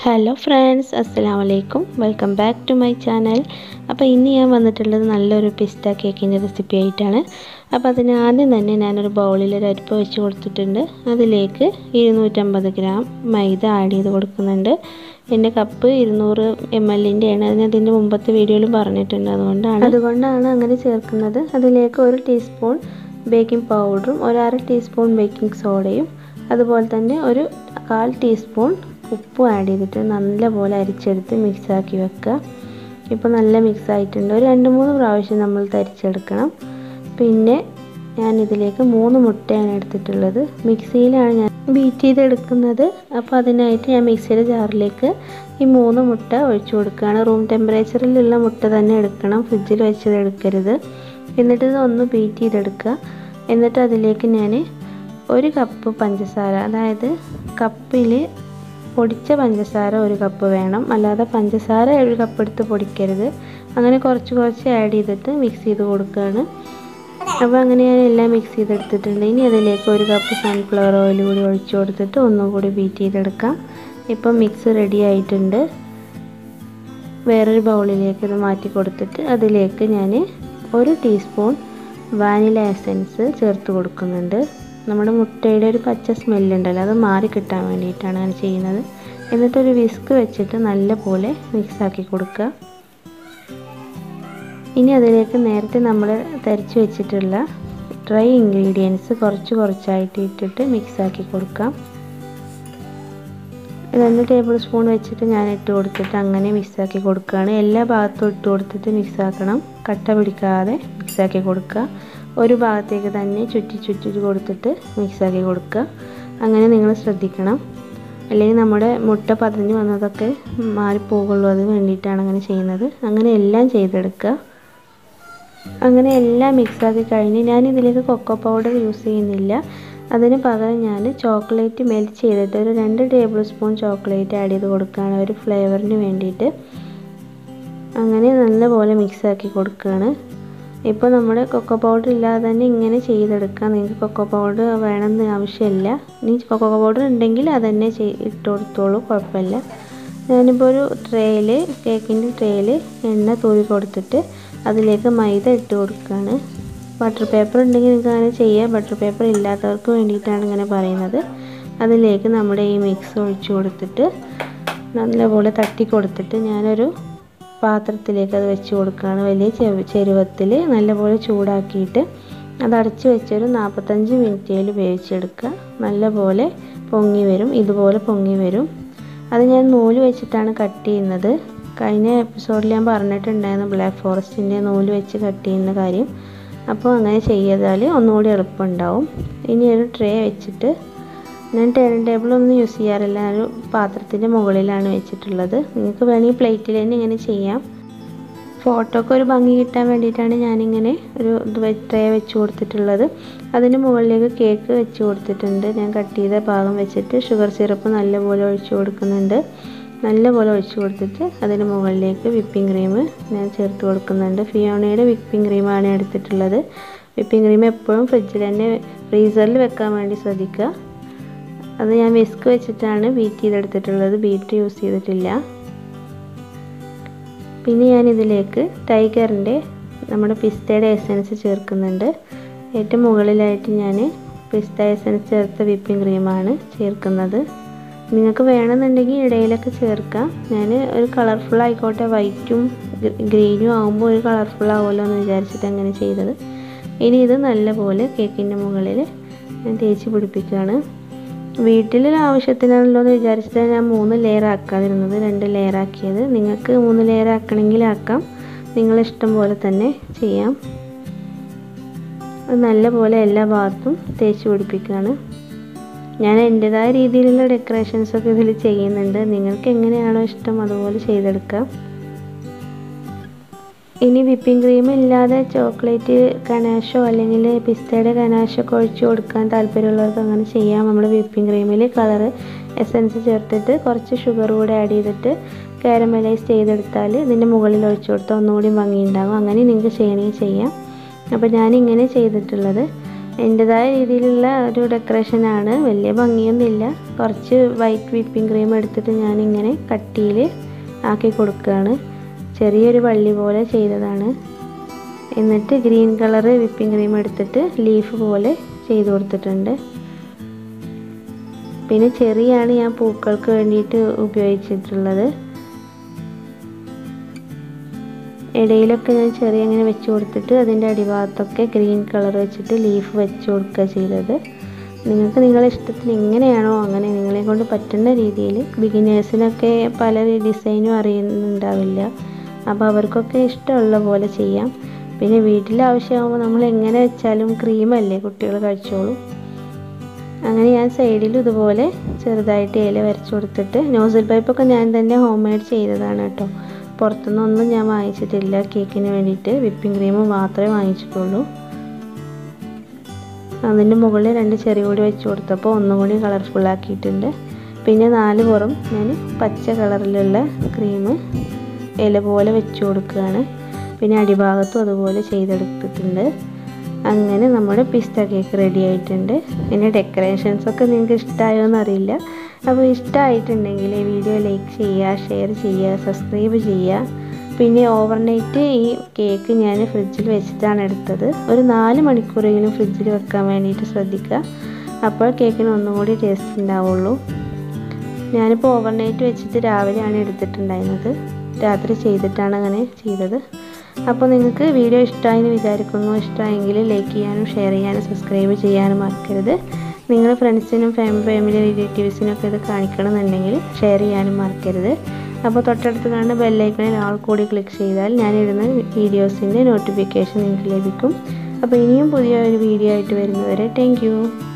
hello friends അസ്സലാമു അലൈക്കും welcome back to my channel അപ്പോൾ ഇന്ന് ഞാൻ വന്നിട്ടുള്ളത് നല്ലൊരു പിസ്ത കേക്കിൻ്റെ റെസിപ്പി ആയിട്ടാണ് അപ്പോൾ അതിന് ആദ്യം തന്നെ ഞാനൊരു ബൗളിൽ ഒരു അരിപ്പ വെച്ച് കൊടുത്തിട്ടുണ്ട് അതിലേക്ക് ഇരുന്നൂറ്റമ്പത് ഗ്രാം മൈദ ആഡ് ചെയ്ത് കൊടുക്കുന്നുണ്ട് എൻ്റെ കപ്പ് ഇരുന്നൂറ് എം എല്ലിൻ്റെയാണ് അതിന് അതിൻ്റെ മുമ്പത്തെ വീഡിയോയിലും പറഞ്ഞിട്ടുണ്ട് അതുകൊണ്ടാണ് അതുകൊണ്ടാണ് അങ്ങനെ ചേർക്കുന്നത് അതിലേക്ക് ഒരു ടീസ്പൂൺ ബേക്കിംഗ് പൗഡറും ഒരു അര ടീസ്പൂൺ ബേക്കിംഗ് സോഡയും അതുപോലെ തന്നെ ഒരു കാൽ ടീസ്പൂൺ ഉപ്പും ആഡ് ചെയ്തിട്ട് നല്ലപോലെ അരിച്ചെടുത്ത് മിക്സാക്കി വെക്കുക ഇപ്പോൾ നല്ല മിക്സ് ആയിട്ടുണ്ട് ഒരു രണ്ട് മൂന്ന് പ്രാവശ്യം നമ്മൾ തരിച്ചെടുക്കണം പിന്നെ ഞാൻ ഇതിലേക്ക് മൂന്ന് മുട്ടയാണ് എടുത്തിട്ടുള്ളത് മിക്സിയിലാണ് ഞാൻ ബീറ്റ് ചെയ്തെടുക്കുന്നത് അപ്പോൾ അതിനായിട്ട് ഞാൻ മിക്സിയുടെ ജാറിലേക്ക് ഈ മൂന്ന് മുട്ട ഒഴിച്ചു കൊടുക്കുകയാണ് റൂം ടെമ്പറേച്ചറിലുള്ള മുട്ട തന്നെ എടുക്കണം ഫ്രിഡ്ജിൽ വെച്ചത് എടുക്കരുത് എന്നിട്ട് ഇത് ഒന്ന് ബീറ്റ് ചെയ്തെടുക്കുക എന്നിട്ട് അതിലേക്ക് ഞാൻ ഒരു കപ്പ് പഞ്ചസാര അതായത് കപ്പിൽ പൊടിച്ച പഞ്ചസാര ഒരു കപ്പ് വേണം അല്ലാതെ പഞ്ചസാര ഒരു കപ്പ് എടുത്ത് പൊടിക്കരുത് അങ്ങനെ കുറച്ച് കുറച്ച് ആഡ് ചെയ്തിട്ട് മിക്സ് ചെയ്ത് കൊടുക്കുകയാണ് അപ്പോൾ അങ്ങനെ ഞാൻ എല്ലാം മിക്സ് ചെയ്തെടുത്തിട്ടുണ്ട് ഇനി അതിലേക്ക് ഒരു കപ്പ് സൺഫ്ലവർ ഓയിൽ കൂടി ഒഴിച്ചു കൊടുത്തിട്ട് ഒന്നും കൂടി ബീറ്റ് ചെയ്തെടുക്കാം ഇപ്പം മിക്സ് റെഡി ആയിട്ടുണ്ട് വേറൊരു ബൗളിലേക്ക് ഇത് മാറ്റി കൊടുത്തിട്ട് അതിലേക്ക് ഞാൻ ഒരു ടീസ്പൂൺ വാനില എസൻസ് ചേർത്ത് കൊടുക്കുന്നുണ്ട് നമ്മുടെ മുട്ടയുടെ ഒരു പച്ച സ്മെല്ലുണ്ടല്ലോ അത് മാറി കിട്ടാൻ വേണ്ടിയിട്ടാണ് ഞാൻ ചെയ്യുന്നത് എന്നിട്ടൊരു വിസ്ക് വെച്ചിട്ട് നല്ലപോലെ മിക്സാക്കി കൊടുക്കുക ഇനി അതിലേക്ക് നേരത്തെ നമ്മൾ തരിച്ച് വെച്ചിട്ടുള്ള ഡ്രൈ ഇൻഗ്രീഡിയൻസ് കുറച്ച് കുറച്ചായിട്ട് ഇട്ടിട്ട് മിക്സാക്കി കൊടുക്കാം രണ്ട് ടേബിൾ സ്പൂൺ വെച്ചിട്ട് ഞാൻ ഇട്ട് കൊടുത്തിട്ട് അങ്ങനെ മിക്സാക്കി കൊടുക്കുകയാണ് എല്ലാ ഭാഗത്തും ഇട്ട് കൊടുത്തിട്ട് മിക്സാക്കണം കട്ട പിടിക്കാതെ മിക്സാക്കി കൊടുക്കുക ഒരു ഭാഗത്തേക്ക് തന്നെ ചുറ്റി ചുറ്റി കൊടുത്തിട്ട് മിക്സാക്കി കൊടുക്കുക അങ്ങനെ നിങ്ങൾ ശ്രദ്ധിക്കണം അല്ലെങ്കിൽ നമ്മുടെ മുട്ട പതഞ്ഞ് വന്നതൊക്കെ മാറിപ്പോകുള്ളൂ അത് വേണ്ടിയിട്ടാണ് അങ്ങനെ ചെയ്യുന്നത് അങ്ങനെ എല്ലാം ചെയ്തെടുക്കുക അങ്ങനെ എല്ലാം മിക്സാക്കി കഴിഞ്ഞ് ഞാൻ ഇതിലേക്ക് കൊക്കോ പൗഡർ യൂസ് ചെയ്യുന്നില്ല അതിന് പകരം ഞാൻ ചോക്ലേറ്റ് മെൽറ്റ് ചെയ്തിട്ട് ഒരു രണ്ട് ടേബിൾ സ്പൂൺ ചോക്ലേറ്റ് ആഡ് ചെയ്ത് കൊടുക്കുകയാണ് ഒരു ഫ്ലേവറിന് വേണ്ടിയിട്ട് അങ്ങനെ നല്ലപോലെ മിക്സാക്കി കൊടുക്കുകയാണ് ഇപ്പോൾ നമ്മുടെ കൊക്കോ പൗഡർ ഇല്ലാതെ തന്നെ ഇങ്ങനെ ചെയ്തെടുക്കാം നിങ്ങൾക്ക് കൊക്കോ പൗഡർ വേണമെന്ന് ആവശ്യമില്ല ഇനി കൊക്കോ പൗഡർ ഉണ്ടെങ്കിൽ അത് തന്നെ ഇട്ട് കൊടുത്തോളൂ കുഴപ്പമില്ല ഞാനിപ്പോൾ ഒരു ട്രേയിൽ കേക്കിൻ്റെ ട്രേയിൽ എണ്ണ തൂവി കൊടുത്തിട്ട് അതിലേക്ക് മൈദ ഇട്ട് കൊടുക്കുകയാണ് ബട്ടർ പേപ്പർ ഉണ്ടെങ്കിൽ നിങ്ങൾക്ക് അങ്ങനെ ചെയ്യാം ബട്ടർ പേപ്പർ ഇല്ലാത്തവർക്ക് വേണ്ടിയിട്ടാണ് ഇങ്ങനെ പറയുന്നത് അതിലേക്ക് നമ്മുടെ ഈ മിക്സ് ഒഴിച്ചു കൊടുത്തിട്ട് നല്ലപോലെ തട്ടി കൊടുത്തിട്ട് ഞാനൊരു പാത്രത്തിലേക്ക് അത് വെച്ച് കൊടുക്കുകയാണ് വലിയ ചെരുവത്തിൽ നല്ലപോലെ ചൂടാക്കിയിട്ട് അത് അടച്ച് വെച്ചൊരു നാൽപ്പത്തഞ്ച് മിനിറ്റിൽ വേവിച്ചെടുക്കുക നല്ലപോലെ പൊങ്ങി വരും ഇതുപോലെ പൊങ്ങി വരും അത് ഞാൻ നൂല് വെച്ചിട്ടാണ് കട്ട് ചെയ്യുന്നത് കഴിഞ്ഞ എപ്പിസോഡിൽ ഞാൻ പറഞ്ഞിട്ടുണ്ടായിരുന്നു ബ്ലാക്ക് ഫോറസ്റ്റിൻ്റെ നൂല് വെച്ച് കട്ട് ചെയ്യുന്ന കാര്യം അപ്പോൾ അങ്ങനെ ചെയ്താൽ ഒന്നുകൂടി എളുപ്പമുണ്ടാവും ഇനി ഒരു ട്രേ വെച്ചിട്ട് ഞാൻ ടേണിംഗ് ടേബിളൊന്നും യൂസ് ചെയ്യാറില്ല ഒരു പാത്രത്തിൻ്റെ മുകളിലാണ് വെച്ചിട്ടുള്ളത് നിങ്ങൾക്ക് വേണമെങ്കിൽ പ്ലേറ്റിൽ തന്നെ ഇങ്ങനെ ചെയ്യാം ഫോട്ടോക്ക് ഒരു ഭംഗി കിട്ടാൻ വേണ്ടിയിട്ടാണ് ഞാനിങ്ങനെ ഒരു ഇത് ട്രേ വെച്ച് കൊടുത്തിട്ടുള്ളത് അതിന് മുകളിലേക്ക് കേക്ക് വെച്ച് കൊടുത്തിട്ടുണ്ട് ഞാൻ കട്ട് ചെയ്ത ഭാഗം വെച്ചിട്ട് ഷുഗർ സിറപ്പ് നല്ലപോലെ ഒഴിച്ചു കൊടുക്കുന്നുണ്ട് നല്ലപോലെ ഒഴിച്ചു കൊടുത്തിട്ട് അതിന് മുകളിലേക്ക് വിപ്പിംഗ് ക്രീം ഞാൻ ചേർത്ത് കൊടുക്കുന്നുണ്ട് ഫിയോണയുടെ വിപ്പിംഗ് ക്രീമാണ് എടുത്തിട്ടുള്ളത് വിപ്പിംഗ് ക്രീം എപ്പോഴും ഫ്രിഡ്ജിൽ തന്നെ ഫ്രീസറിൽ വെക്കാൻ വേണ്ടി ശ്രദ്ധിക്കുക അത് ഞാൻ വിസ്ക് വെച്ചിട്ടാണ് ബീറ്റ് ചെയ്തെടുത്തിട്ടുള്ളത് ബീറ്റ് യൂസ് ചെയ്തിട്ടില്ല പിന്നെ ഞാൻ ഇതിലേക്ക് ടൈഗറിൻ്റെ നമ്മുടെ പിസ്തയുടെ എസൻസ് ചേർക്കുന്നുണ്ട് ഏറ്റവും മുകളിലായിട്ട് ഞാൻ പിസ്ത എസൻസ് ചേർത്ത വിപ്പിംഗ് ക്രീമാണ് ചേർക്കുന്നത് നിങ്ങൾക്ക് വേണമെന്നുണ്ടെങ്കിൽ ഇടയിലൊക്കെ ചേർക്കാം ഞാൻ ഒരു കളർഫുൾ ആയിക്കോട്ടെ വൈറ്റും ഗ്രീനും ആകുമ്പോൾ ഒരു കളർഫുൾ ആവുമല്ലോ എന്ന് വിചാരിച്ചിട്ട് അങ്ങനെ ചെയ്തത് ഇനി ഇത് നല്ലപോലെ കേക്കിൻ്റെ മുകളിൽ ഞാൻ തേച്ച് പിടിപ്പിക്കുകയാണ് വീട്ടിൽ ആവശ്യത്തിനാണല്ലോ എന്ന് വിചാരിച്ചിട്ട് ഞാൻ മൂന്ന് ലെയർ ആക്കാതിരുന്നത് രണ്ട് ലെയർ ആക്കിയത് നിങ്ങൾക്ക് മൂന്ന് ലെയർ ആക്കണമെങ്കിൽ ആക്കാം നിങ്ങളിഷ്ടം പോലെ തന്നെ ചെയ്യാം നല്ലപോലെ എല്ലാ ഭാഗത്തും തേച്ച് പിടിപ്പിക്കുകയാണ് ഞാൻ എൻ്റെതായ രീതിയിലുള്ള ഡെക്കറേഷൻസൊക്കെ ഇതിൽ ചെയ്യുന്നുണ്ട് നിങ്ങൾക്ക് എങ്ങനെയാണോ ഇഷ്ടം അതുപോലെ ചെയ്തെടുക്കാം ഇനി വിപ്പിംഗ് ക്രീം ഇല്ലാതെ ചോക്ലേറ്റ് കനാഷോ അല്ലെങ്കിൽ പിസ്തയുടെ കനാഷോ ഒക്കെ ഒഴിച്ചു കൊടുക്കാൻ താല്പര്യമുള്ളവർക്ക് അങ്ങനെ ചെയ്യാം നമ്മൾ വിപ്പിംഗ് ക്രീമിൽ കളറ് എസൻസ് ചേർത്തിട്ട് കുറച്ച് ഷുഗർ കൂടെ ആഡ് ചെയ്തിട്ട് കാരമലൈസ് ചെയ്തെടുത്താൽ ഇതിൻ്റെ മുകളിൽ ഒഴിച്ചു കൊടുത്താൽ ഒന്നുകൂടി ഭംഗിയുണ്ടാകും അങ്ങനെ നിങ്ങൾക്ക് ചെയ്യണമെങ്കിൽ ചെയ്യാം അപ്പോൾ ഞാനിങ്ങനെ ചെയ്തിട്ടുള്ളത് എൻ്റെതായ രീതിയിലുള്ള ഒരു ഡെക്കറേഷനാണ് വലിയ ഭംഗിയൊന്നുമില്ല കുറച്ച് വൈറ്റ് വിപ്പിംഗ് ക്രീം എടുത്തിട്ട് ഞാനിങ്ങനെ കട്ടിയിൽ ആക്കി കൊടുക്കുകയാണ് ചെറിയൊരു വള്ളി പോലെ ചെയ്തതാണ് എന്നിട്ട് ഗ്രീൻ കളർ വിപ്പിംഗ് ക്രീം എടുത്തിട്ട് ലീഫ് പോലെ ചെയ്ത് കൊടുത്തിട്ടുണ്ട് പിന്നെ ചെറിയാണ് ഞാൻ പൂക്കൾക്ക് വേണ്ടിയിട്ട് ഉപയോഗിച്ചിട്ടുള്ളത് ഇടയിലൊക്കെ ഞാൻ ചെറിയ അങ്ങനെ വെച്ച് കൊടുത്തിട്ട് അതിൻ്റെ അടിഭാഗത്തൊക്കെ ഗ്രീൻ കളർ വെച്ചിട്ട് ലീഫ് വെച്ച് കൊടുക്കുക ചെയ്തത് നിങ്ങൾക്ക് നിങ്ങളുടെ ഇഷ്ടത്തിന് എങ്ങനെയാണോ അങ്ങനെ നിങ്ങളെ കൊണ്ട് പറ്റുന്ന രീതിയിൽ ബിഗിനേഴ്സിനൊക്കെ പല ഡിസൈനും അറിയുന്നുണ്ടാവില്ല അപ്പോൾ അവർക്കൊക്കെ ഇഷ്ടമുള്ള പോലെ ചെയ്യാം പിന്നെ വീട്ടിൽ ആവശ്യമാകുമ്പോൾ നമ്മൾ എങ്ങനെ വെച്ചാലും ക്രീമല്ലേ കുട്ടികൾ കഴിച്ചോളും അങ്ങനെ ഞാൻ സൈഡിൽ ഇതുപോലെ ചെറുതായിട്ട് ഇല വരച്ചു കൊടുത്തിട്ട് നോസിൽ പൈപ്പൊക്കെ ഞാൻ തന്നെ ഹോം മെയ്ഡ് ചെയ്തതാണ് കേട്ടോ പുറത്തുനിന്നൊന്നും ഞാൻ വാങ്ങിച്ചിട്ടില്ല കേക്കിന് വേണ്ടിയിട്ട് വിപ്പിംഗ് ക്രീം മാത്രമേ വാങ്ങിച്ചിട്ടുള്ളൂ അതിൻ്റെ മുകളിൽ രണ്ട് ചെറിയ കൂടി വെച്ച് കൊടുത്തപ്പോൾ ഒന്നും കൂടി കളർഫുൾ ആക്കിയിട്ടുണ്ട് പിന്നെ നാല് പുറം ഞാൻ പച്ച കളറിലുള്ള ക്രീം ഇല പോലെ വെച്ച് കൊടുക്കുകയാണ് പിന്നെ അടിഭാഗത്തും അതുപോലെ ചെയ്തെടുത്തിട്ടുണ്ട് അങ്ങനെ നമ്മുടെ പിസ്ത കേക്ക് റെഡി ആയിട്ടുണ്ട് പിന്നെ ഡെക്കറേഷൻസ് ഒക്കെ നിങ്ങൾക്ക് ഇഷ്ടമായോ എന്നറിയില്ല അപ്പോൾ ഇഷ്ടമായിട്ടുണ്ടെങ്കിൽ വീഡിയോ ലൈക്ക് ചെയ്യുക ഷെയർ ചെയ്യുക സബ്സ്ക്രൈബ് ചെയ്യുക പിന്നെ ഓവർനൈറ്റ് ഈ കേക്ക് ഞാൻ ഫ്രിഡ്ജിൽ വെച്ചിട്ടാണ് എടുത്തത് ഒരു നാല് മണിക്കൂറെങ്കിലും ഫ്രിഡ്ജിൽ വെക്കാൻ വേണ്ടിയിട്ട് ശ്രദ്ധിക്കുക അപ്പോൾ കേക്കിന് ഒന്നും കൂടി ടേസ്റ്റ് ഉണ്ടാവുള്ളൂ ഞാനിപ്പോൾ ഓവർനൈറ്റ് വെച്ചിട്ട് രാവിലെയാണ് എടുത്തിട്ടുണ്ടായിരുന്നത് രാത്രി ചെയ്തിട്ടാണ് അങ്ങനെ ചെയ്തത് അപ്പോൾ നിങ്ങൾക്ക് വീഡിയോ ഇഷ്ടമായെന്ന് വിചാരിക്കുന്നു ഇഷ്ടമായെങ്കിൽ ലൈക്ക് ചെയ്യാനും ഷെയർ ചെയ്യാനും സബ്സ്ക്രൈബ് ചെയ്യാനും മറക്കരുത് നിങ്ങൾ ഫ്രണ്ട്സിനും ഫാമിലി ഫാമിലി റിലേറ്റീവ്സിനും ഒക്കെ ഇത് കാണിക്കണമെന്നുണ്ടെങ്കിൽ ഷെയർ ചെയ്യാനും മറക്കരുത് അപ്പോൾ തൊട്ടടുത്ത് കാണുന്ന ബെല്ലൈക്കണിൽ ആൾ കൂടി ക്ലിക്ക് ചെയ്താൽ ഞാനിടുന്ന വീഡിയോസിൻ്റെ നോട്ടിഫിക്കേഷൻ നിങ്ങൾക്ക് ലഭിക്കും അപ്പോൾ ഇനിയും പുതിയ ഒരു വീഡിയോ ആയിട്ട് വരുന്നവരെ താങ്ക്